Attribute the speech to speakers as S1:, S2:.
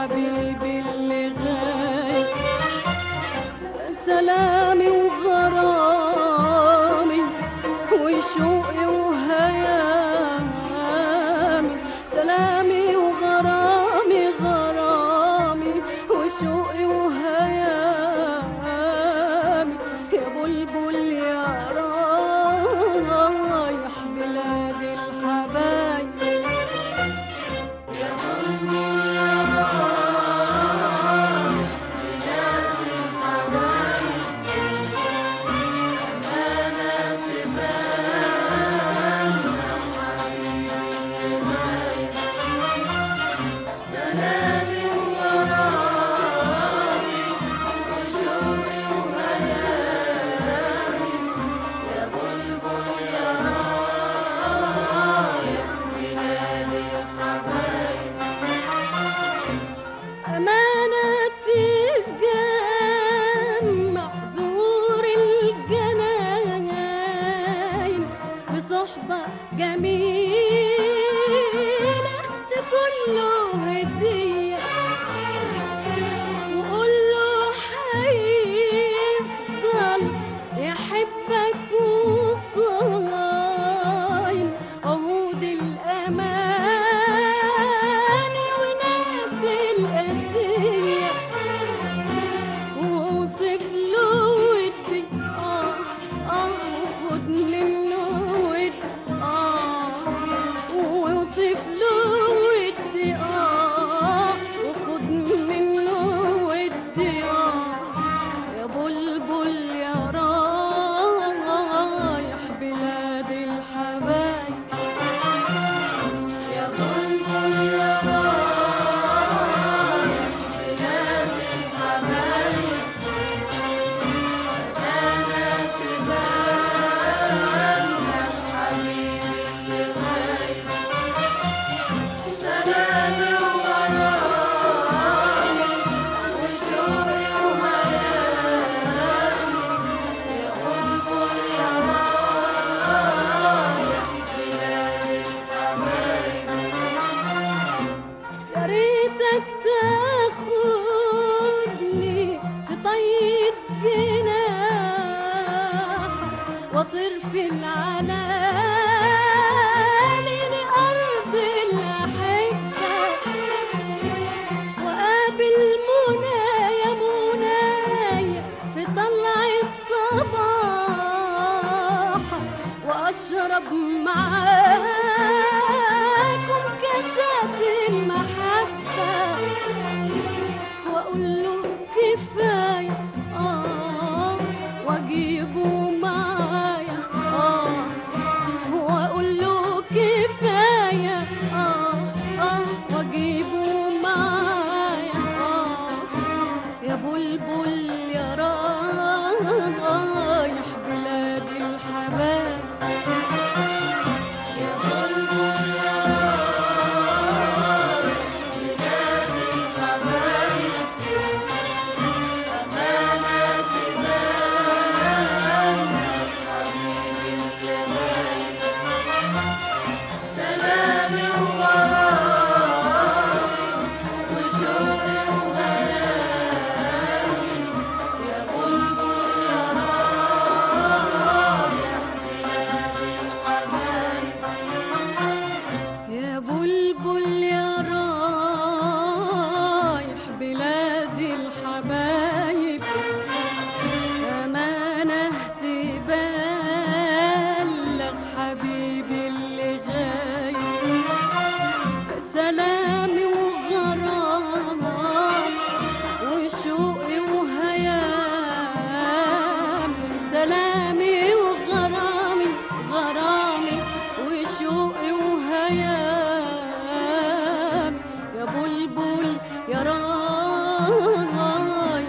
S1: حبيبي اللي غايب سلامي وغرامي وشوقي وهيامي سلامي وغرامي غرامي وشوقي وهيامي يا بلبل يا رايح بلاد الحبايب أمانة الجمع زور الجناين بصحبة جميلة تكون له هدية وقول له هيفضل يحبك وصايم عهود الأمان وناس الأسية ووصف له ودي آه آه وخد منه ودي آه ووصف له ودي آه وخد منه ودي آه يا بلبل يا رايح بلاد الحبايب يا بلبل يا رايح بلاد الحبايب أنا تبان حبيبي اللي غايب سلامي وغرامي وشوقي وهيامي يا بلبل يا رايح بلاد الحبايب يا ريتك تاخدني في طيب جناح واطير في العلالي لأرض الأحبة وقابل منايا منايا في طلعة صباح وأشرب معاكم كاسات المحبة وأقول له كفاية آه وأجيبه معايا آه وأقول له كفاية آه آه وأجيبه معايا آه يا بلبل يا رايح بلاد الحبايب يا بلبل يا رايح بلاد الحبايب أمانة تبان حبيبي اللي غايب سلامي وغرامي وشوقي وهيامي يا بلبل يا رايح بلاد الحبايب يا بلبل يا رايح بلاد الحبايب أمانة تبلغ حبيبي اللي غايب سلامي وغرام وشوقي وهيام سلامي وغرامي غرامي وشوقي وهيام يا بلبل يا رايح